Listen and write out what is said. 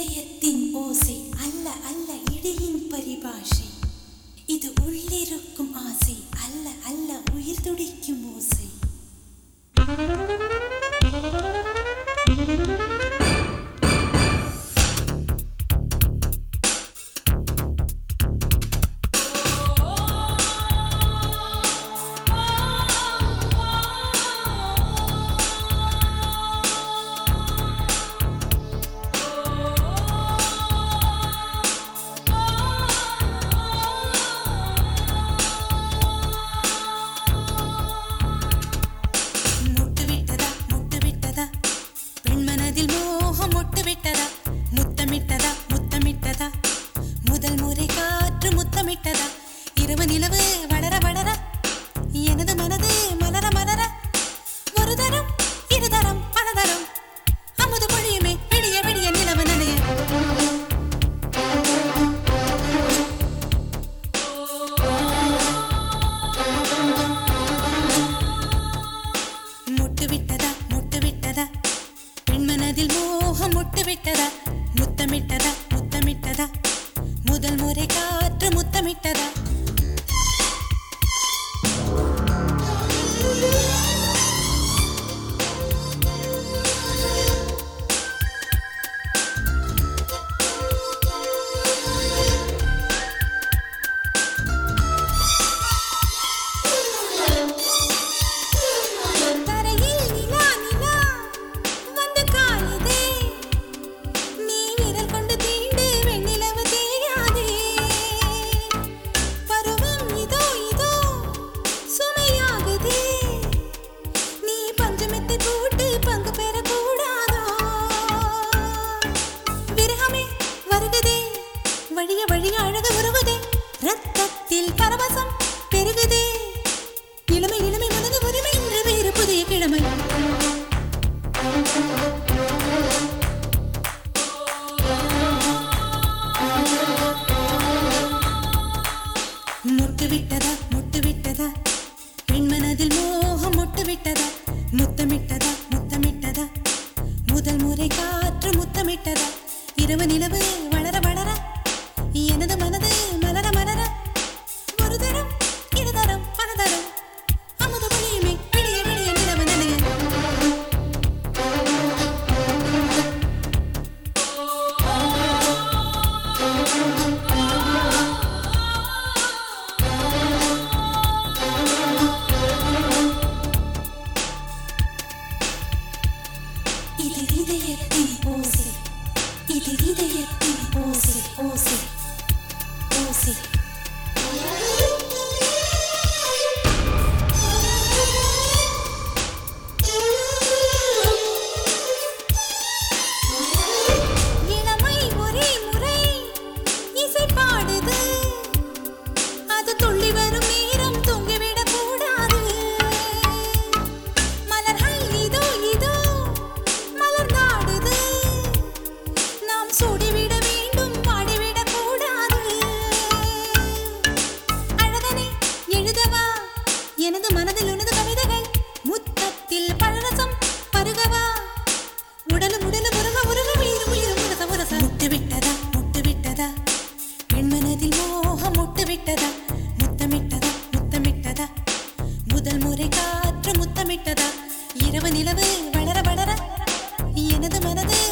இதயத்தின் ஓசை அல்ல அல்ல இடியின் பரிபாஷை இது உள்ளிருக்கும் ஆசை அல்ல அல்ல உயிர் துடிக்கும் ஓசை முட்டு விட்டதா முட்டு விட்டதா பெண்மனதில் மோகம் முட்டு விட்டதா முத்தமிட்டதா முத்தமிட்டதா முதல் முறை காற்று முத்தமிட்டதா இரவு நிலவு வளர வளர எனது மனது மலர மலர ஒரு தரம் இரு தரம் பல தரம் அமுது பொழியுமே விடிய விடிய நிலவு நனைய முட்டு விட்டதா முட்டு விட்டதா பெண்மனதில் மோகம் முட்டு விட்டதா முத்தமிட்டதா முத்தமிட்டதா முதல் முறை காற்று முத்தமிட்டதா தரையில் நிலா நிலா வந்து காயுதே நீ விரல் கொண்டு தீண்டு வெண்ணிலவு தேயாதே பருவம் இதோ இதோ சுமையாகுதே நீ பஞ்சமெத்தை போட்டு பங்கு பெறக்கூடாதோ விரகமே வருகுதே வழிய வழிய அழகு வருவதே ரத்தத்தில் பரவசம் பெருகுதே இளமை இளமை மனது உரிமை இன்று வேறு புதிய கிழமை முட்டு விட்டதா முட்டு விட்டதா பெண்மனதில் மோகம் முட்டு விட்டதா முத்தமிட்டதா முத்தமிட்டதா முதல் முறை காற்று முத்தமிட்டதா இரவு நிலவு வளர வளர எனது மனது மலர மலர ஒரு தரம் இரு தரம் பல தரம் அமுத பொழியுமே விடிய விடிய நிலவு நனைய இது இதயத்தின் ஓசை இது இதயத்தின் ஓசை ஓசை ஓசை இளமை ஒரே முறை இசை பாடுது அது துள்ளி வரும் நேரம் தூங்கிவிடக் கூடாது மலர்கள் இதோ இதோ மலர்ந்தாடுது நாம் சூடிவிட வேண்டும் பாடிவிடக் கூடாது அழகனே எழுதவா எனது மனதில் உனது கவிதைகள் முத்தத்தில் பழரசம் பருகவா உடலும் உடலும் உருக உருக உயிரும் உயிரும் உரச உரச முட்டு விட்டதா முட்டு விட்டதா பெண்மனதில் மோகம் முட்டு விட்டதா முத்தமிட்டதா முத்தமிட்டதா முதல் முறை காற்று முத்தமிட்டதா இரவு நிலவு வளர வளர எனது மனது